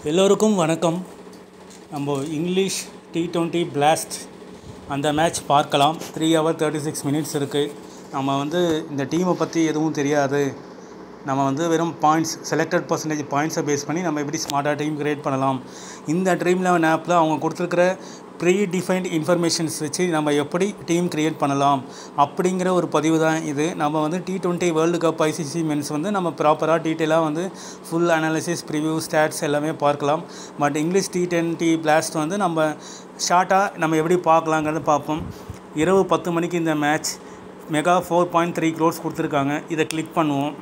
எல்லோருக்கும் வணக்கம் நம்ம இங்கிலீஷ் டி டுவெண்ட்டி பிளாஸ்ட் அந்த மேட்ச் பார்க்கலாம் three hour thirty six minutes இருக்குது நம்ம வந்து இந்த டீமை பற்றி எதுவும் தெரியாது நம்ம வந்து வெறும் பாயிண்ட்ஸ் செலக்டட் பர்சன்டேஜ் பாயிண்ட்ஸை பேஸ் பண்ணி நம்ம எப்படி ஸ்மார்ட்டாக டீம் கிரியேட் பண்ணலாம் இந்த ட்ரீம் லெவன் ஆப்பில் அவங்க கொடுத்துருக்குற ப்ரீ டிஃபைன்ட் இன்ஃபர்மேஷன்ஸ் வச்சு நம்ம எப்படி டீம் கிரியேட் பண்ணலாம் அப்படிங்கிற ஒரு பதிவு தான் இது நம்ம வந்து T twenty world cup ICC men's வந்து நம்ம ப்ராப்பராக டீட்டெயிலாக வந்து ஃபுல் அனாலிசிஸ் ப்ரிவ்யூ ஸ்டாட்ஸ் எல்லாமே பார்க்கலாம் but English T twenty blast வந்து நம்ம ஷார்ட்டாக நம்ம எப்படி பார்க்கலாங்கிறத பார்ப்போம் இரவு பத்து மணிக்கு இந்த match mega four point three crores கொடுத்துருக்காங்க இதை கிளிக் பண்ணுவோம்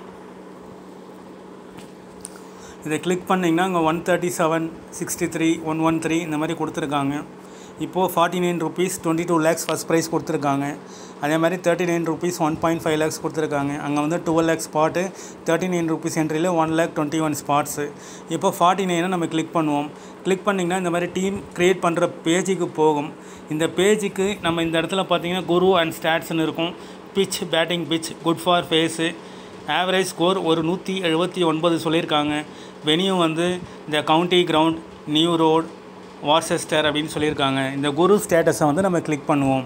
இதை கிளிக் பண்ணிங்கன்னா இங்கே one thirty seven sixty three one one three இந்த மாதிரி கொடுத்துருக்காங்க இப்போது forty nine rupees twenty two lakhs first prize கொடுத்துருக்காங்க அதே மாதிரி thirty nine rupees one point five lakhs கொடுத்துருக்காங்க அங்கே வந்து twelve lakhs spot thirty nine rupees என்ட்ரியில் one lakh twenty one spots இப்போ ஃபார்ட்டி நைனை நம்ம கிளிக் பண்ணுவோம் கிளிக் பண்ணிங்கன்னா இந்த மாதிரி டீம் க்ரியேட் பண்ணுற பேஜுக்கு போகும் இந்த பேஜுக்கு நம்ம இந்த இடத்துல பார்த்தீங்கன்னா குரு அண்ட் ஸ்டாட்ஸ்னு இருக்கும் pitch batting pitch good for pace average score ஒரு நூற்றி எழுபத்தி ஒன்பது சொல்லியிருக்காங்க வெனியூ வந்து இந்த county ground new road Worcester அப்படின்னு சொல்லியிருக்காங்க இந்த குரு ஸ்டேட்டஸை வந்து நம்ம கிளிக் பண்ணுவோம்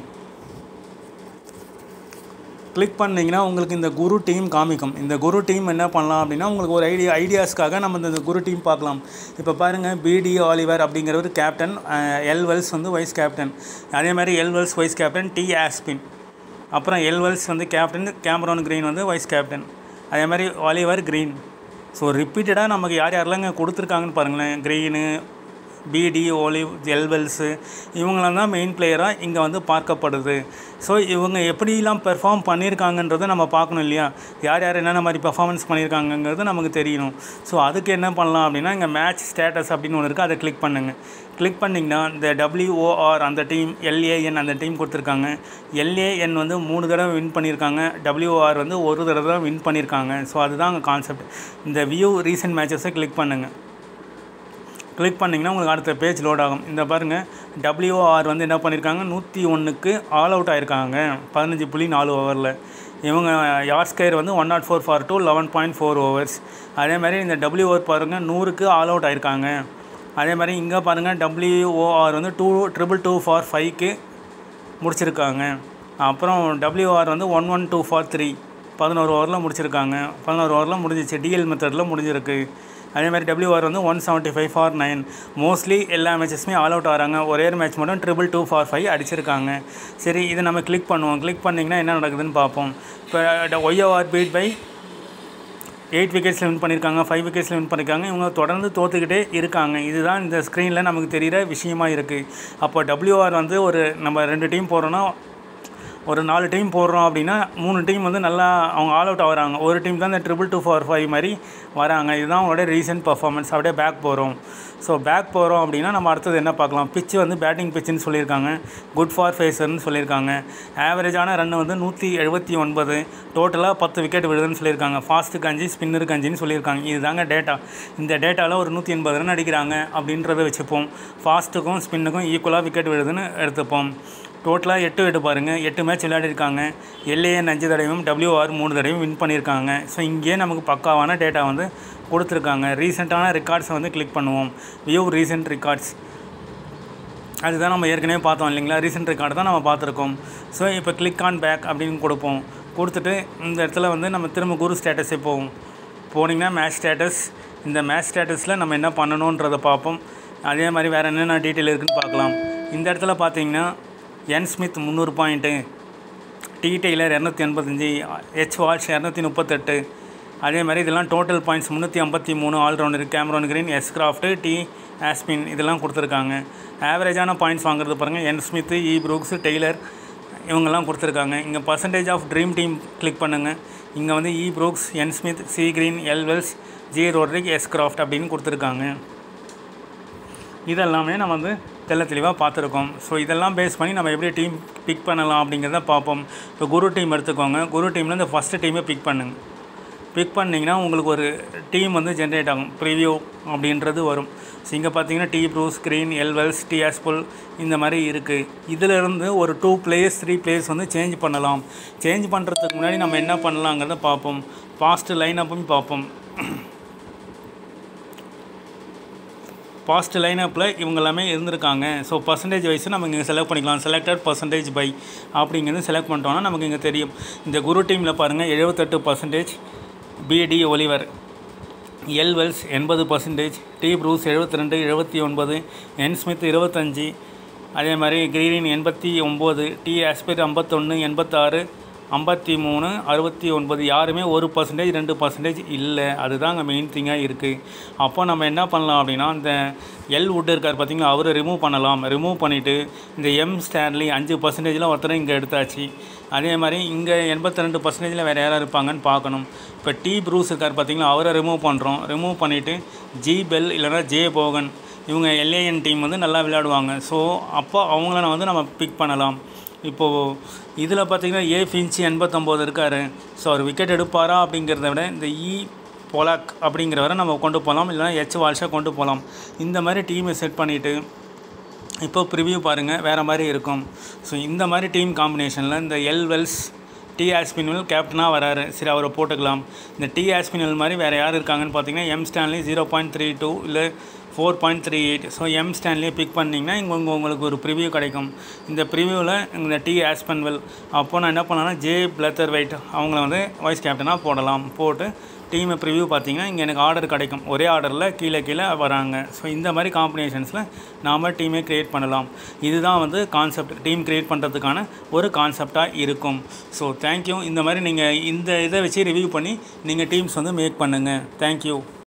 கிளிக் பண்ணிங்கன்னா உங்களுக்கு இந்த குரு டீம் காமிக்கும் இந்த குரு டீம் என்ன பண்ணலாம் அப்படின்னா உங்களுக்கு ஒரு ஐடியா ஐடியாஸ்க்காக நம்ம இந்த குரு டீம் பார்க்கலாம் இப்போ பாருங்கள் பிடி ஆலிவர் அப்படிங்கிறவர் கேப்டன் எல் வெல்ஸ் வந்து வைஸ் கேப்டன் அதே மாதிரி L Wells vice captain D Aspin அப்புறம் எல் வெல்ஸ் வந்து கேப்டன் கேமரான் க்ரீன் வந்து வைஸ் கேப்டன் அதே மாதிரி ஆலிவர் க்ரீன் ஸோ ரிப்பீட்டடாக நமக்கு யார் யாரெல்லாம் இங்கே கொடுத்துருக்காங்கன்னு பாருங்களேன் க்ரீனு பிடி ஒலிவ் எல்வெல்ஸு இவங்களாம் தான் மெயின் பிளேயராக இங்கே வந்து பார்க்கப்படுது ஸோ இவங்க எப்படிலாம் பெர்ஃபார்ம் பண்ணியிருக்காங்கன்றதை நம்ம பார்க்கணும் இல்லையா யார் யார் என்னென்ன மாதிரி பெர்ஃபார்மன்ஸ் பண்ணியிருக்காங்கங்கிறது நமக்கு தெரியணும் ஸோ அதுக்கு என்ன பண்ணலாம் அப்படின்னா இங்கே மேட்ச் ஸ்டேட்டஸ் அப்படின்னு ஒன்று இருக்குது அதை கிளிக் பண்ணுங்கள் கிளிக் பண்ணிங்கன்னா இந்த டபிள்யூஓஆர் அந்த டீம் எல்ஏஎன் அந்த டீம் கொடுத்துருக்காங்க எல்ஏஎன் வந்து மூணு தடவை வின் பண்ணியிருக்காங்க டபிள்யூஓஆர் வந்து ஒரு தடவை தான் வின் பண்ணியிருக்காங்க ஸோ அதுதான் அங்கே கான்செப்ட் இந்த வியூ ரீசெண்ட் மேட்சஸை கிளிக் பண்ணுங்கள் கிளிக் பண்ணிங்கன்னா உங்களுக்கு அடுத்த பேஜ் லோட் ஆகும் இந்த பாருங்கள் டபிள்யூஆர் வந்து என்ன பண்ணியிருக்காங்க நூற்றி ஒன்றுக்கு ஆல் அவுட் ஆயிருக்காங்க பதினஞ்சு புள்ளி நாலு ஓவரில் இவங்க யார்ஸ்கேர் வந்து one nought four for two eleven point four overs அதே மாதிரி இந்த டபிள்யூஆர் பாருங்கள் நூறுக்கு ஆல் அவுட் ஆயிருக்காங்க அதே மாதிரி இங்கே பாருங்கள் டபிள்யூஓஆர் வந்து டூ ட்ரிபிள் டூ ஃபார் ஃபைவ்க்கு முடிச்சிருக்காங்க அப்புறம் டபிள்யூஆர் வந்து one one two for three பதினோரு ஓவரில் முடிச்சிருக்காங்க பதினோரு ஓவரில் முடிஞ்சிச்சு டிஎல் மெத்தடில் முடிஞ்சிருக்கு அதே மாதிரி டபிள்யூஆர் வந்து one seventy five for nine mostly எல்லா மேட்சஸுமே ஆல் அவுட் ஆகிறாங்க ஒரே ஒரு மேட்ச் மட்டும் ட்ரிபிள் டூ ஃபார் ஃபைவ் அடிச்சிருக்காங்க சரி இதை நம்ம கிளிக் பண்ணுவோம் கிளிக் பண்ணிங்கன்னா என்ன நடக்குதுன்னு பார்ப்போம் இப்போ ஒய்ஓஆர் பீட் பை எயிட் விக்கெட்ஸில் வின் பண்ணியிருக்காங்க ஃபைவ் விக்கெட்ஸில் வின் பண்ணியிருக்காங்க இவங்க தொடர்ந்து தோற்றுக்கிட்டே இருக்காங்க இதுதான் இந்த ஸ்க்ரீனில் நமக்கு தெரிகிற விஷயமா இருக்குது அப்போ டபிள்யூஆர் வந்து ஒரு நம்ம ரெண்டு டீம் போகிறோன்னா ஒரு நாலு டீம் போடுறோம் அப்படின்னா மூணு டீம் வந்து நல்லா அவங்க ஆல் அவுட் ஆகிறாங்க ஒரு டீம் தான் இந்த ட்ரிபிள் டூ ஃபோர் ஃபைவ் மாதிரி வராங்க இதுதான் அவங்களோட ரீசன்ட் பர்ஃபார்மன்ஸ் அப்படியே பேக் போகிறோம் ஸோ பேக் போகிறோம் அப்படின்னா நம்ம அடுத்தது என்ன பார்க்கலாம் பிச்சு வந்து பேட்டிங் பிச்சுன்னு சொல்லியிருக்காங்க குட் ஃபார் ஃபேஸர்னு சொல்லியிருக்காங்க ஆவரேஜான ரன் வந்து நூற்றி எழுபத்தி ஒன்பது டோட்டலாக பத்து விக்கெட் விழுதுன்னு சொல்லியிருக்காங்க ஃபாஸ்ட்டுக்கு அஞ்சு ஸ்பின்னருக்கு அஞ்சுன்னு சொல்லியிருக்காங்க இதுதாங்க டேட்டா இந்த டேட்டாவில் ஒரு நூற்றி எண்பது ரன் அடிக்கிறாங்க அப்படின்றத வச்சுப்போம் ஃபாஸ்ட்டுக்கும் ஸ்பின்னுக்கும் ஈக்குவலாக விக்கெட் விழுதுன்னு எடுத்துப்போம் டோட்டலாக எட்டு எட்டு பாருங்கள் எட்டு மேட்ச் விளையாடிருக்காங்க எல்ஏஎன் அஞ்சு தடவையும் டபிள்யூஆர் மூணு தடவையும் வின் பண்ணியிருக்காங்க ஸோ இங்கேயே நமக்கு பக்காவான டேட்டா வந்து கொடுத்துருக்காங்க ரீசெண்டான ரெக்கார்ட்ஸை வந்து கிளிக் பண்ணுவோம் வியூ ரீசெண்ட் ரெக்கார்ட்ஸ் அதுதான் நம்ம ஏற்கனவே பார்த்தோம் இல்லைங்களா ரீசெண்ட் ரெக்கார்டு தான் நம்ம பார்த்துருக்கோம் ஸோ இப்போ கிளிக் ஆன் பேக் அப்படின்னு கொடுப்போம் கொடுத்துட்டு இந்த இடத்துல வந்து நம்ம திரும்ப குரு ஸ்டேட்டஸே போவோம் போனீங்கன்னா மேட்ச் ஸ்டேட்டஸ் இந்த மேட்ச் ஸ்டேட்டஸில் நம்ம என்ன பண்ணணுன்றதை பார்ப்போம் அதே மாதிரி வேறு என்னென்ன டீட்டெயில் இருக்குதுன்னு பார்க்கலாம் இந்த இடத்துல பார்த்தீங்கன்னா என் ஸ்மித் முந்நூறு பாயிண்ட்டு டி டெய்லர் இரநூத்தி எண்பத்தஞ்சி ஹெச் வால்ஷ் இரநூத்தி முப்பத்தெட்டு அதே மாதிரி இதெல்லாம் டோட்டல் பாயிண்ட்ஸ் முந்நூற்றி ஐம்பத்தி மூணு allrounder Cameron Green S Croft D Aspin இதெல்லாம் கொடுத்துருக்காங்க ஆவரேஜான பாயிண்ட்ஸ் வாங்குறது பாருங்கள் N Smith E Brooks Taylor இவங்கெல்லாம் கொடுத்துருக்காங்க இங்கே percentage of dream team click பண்ணுங்கள் இங்கே வந்து E Brooks N Smith C Green L Wells G Roderick S Croft அப்படின்னு கொடுத்துருக்காங்க இதெல்லாமே நம்ம வந்து தெல்ல தெளிவாக பார்த்துருக்கோம் ஸோ இதெல்லாம் பேஸ் பண்ணி நம்ம எப்படி டீம் பிக் பண்ணலாம் அப்படிங்கிறத பார்ப்போம் இப்போ குரு டீம் எடுத்துக்கோங்க குரு டீமில் இந்த ஃபஸ்ட்டு டீமை பிக் பண்ணுங்கள் பிக் பண்ணிங்கன்னா உங்களுக்கு ஒரு டீம் வந்து ஜென்ரேட் ஆகும் ப்ரிவியூ அப்படின்றது வரும் ஸோ இங்கே பார்த்தீங்கன்னா டி ப்ரூ ஸ்க்ரீன் எல்வெல்ஸ் டி ஆஸ்புல் இந்த மாதிரி இருக்குது இதிலிருந்து ஒரு டூ பிளேயர்ஸ் த்ரீ பிளேயர்ஸ் வந்து சேஞ்ச் பண்ணலாம் சேஞ்ச் பண்ணுறதுக்கு முன்னாடி நம்ம என்ன பண்ணலாங்கிறத பார்ப்போம் பாஸ்ட் லைன் அப்பும் பார்ப்போம் பாஸ்ட் லைனப்பில் இவங்க எல்லாமே இருந்திருக்காங்க ஸோ பர்சன்டேஜ் வைஸ் நம்ம இங்கே செலக்ட் பண்ணிக்கலாம் செலக்டட் பர்சன்டேஜ் பை அப்படிங்கிறது செலக்ட் பண்ணிட்டோம்னா நமக்கு இங்கே தெரியும் இந்த குரு டீமில் பாருங்கள் எழுபத்தெட்டு percentage PD Oliver L Wells எண்பது பர்சன்டேஜ் டி ப்ரூஸ் எழுபத்தி ரெண்டு எழுபத்தி ஒன்பது என் ஸ்மித் இருபத்தஞ்சி அதே மாதிரி கிரீன் எண்பத்தி ஒம்பது டி ஆஸ்பிர் ஐம்பத்தொன்று எண்பத்தாறு ஐம்பத்தி மூணு அறுபத்தி ஒன்பது யாருமே ஒரு பர்சன்டேஜ் ரெண்டு பர்சன்டேஜ் இல்லை அதுதான் அங்கே மெயின் திங்காக இருக்குது அப்போ நம்ம என்ன பண்ணலாம் அப்படின்னா இந்த எல் வுட் இருக்கார் பார்த்தீங்களா அவரை ரிமூவ் பண்ணலாம் ரிமூவ் பண்ணிவிட்டு இந்த எம் ஸ்டான்லி அஞ்சு பர்சன்டேஜில் ஒருத்தரை இங்கே எடுத்தாச்சு அதே மாதிரி இங்கே எண்பத்தி ரெண்டு பர்சன்டேஜில் வேறு யாராக இருப்பாங்கன்னு பார்க்கணும் இப்போ டி ப்ரூஸ் இருக்கார் பார்த்தீங்களா அவரை ரிமூவ் பண்ணுறோம் ரிமூவ் பண்ணிவிட்டு ஜி பெல் இல்லைனா ஜே போகன் இவங்க எல்ஏஎன் டீம் வந்து நல்லா விளையாடுவாங்க ஸோ அப்போ அவங்கள வந்து நம்ம பிக் பண்ணலாம் இப்போது இதில் பார்த்தீங்கன்னா ஏ ஃபின்ச்சி எண்பத்தொம்போது இருக்கார் ஸோ அவர் விக்கெட் எடுப்பாரா அப்படிங்கிறத விட இந்த இ பொலாக் அப்படிங்கிறவரை நம்ம கொண்டு போகலாம் இல்லைனா ஹெச் வால்ஷா கொண்டு போகலாம் இந்த மாதிரி டீமை செட் பண்ணிவிட்டு இப்போ ப்ரிவ்யூ பாருங்கள் வேறு மாதிரி இருக்கும் ஸோ இந்த மாதிரி டீம் காம்பினேஷனில் இந்த எல் வெல்ஸ் டி ஆஸ்பின்வெல் கேப்டனாக வராரு சரி அவரை போட்டுக்கலாம் இந்த டி ஆஸ்பின்வெல் மாதிரி வேறு யார் இருக்காங்கன்னு பார்த்தீங்கன்னா M Stanley zero point three two இல்லை four point three eight so M ஸ்டான்லியே பிக் பண்ணிங்கன்னா இங்கே உங்க உங்களுக்கு ஒரு ப்ரிவ்யூ கிடைக்கும் இந்த ப்ரிவ்யூவில் இந்த டி ஆஸ்பன்வெல் அப்போ நான் என்ன பண்ணலாம்னா ஜே பிளத்தர் வெயிட் அவங்கள வந்து வைஸ் கேப்டனாக போடலாம் போட்டு டீமை ப்ரிவ்யூ பார்த்தீங்கன்னா இங்கே எனக்கு ஆர்டர் கிடைக்கும் ஒரே ஆர்டரில் கீழே கீழே வராங்க ஸோ இந்த மாதிரி காம்பினேஷன்ஸில் நாம் டீமே க்ரியேட் பண்ணலாம் இதுதான் வந்து கான்செப்ட் டீம் க்ரியேட் பண்ணுறதுக்கான ஒரு கான்செப்டாக இருக்கும் ஸோ தேங்க்யூ இந்த மாதிரி நீங்கள் இந்த இதை வச்சு ரிவ்யூ பண்ணி நீங்கள் டீம்ஸ் வந்து மேக் பண்ணுங்கள் தேங்க்யூ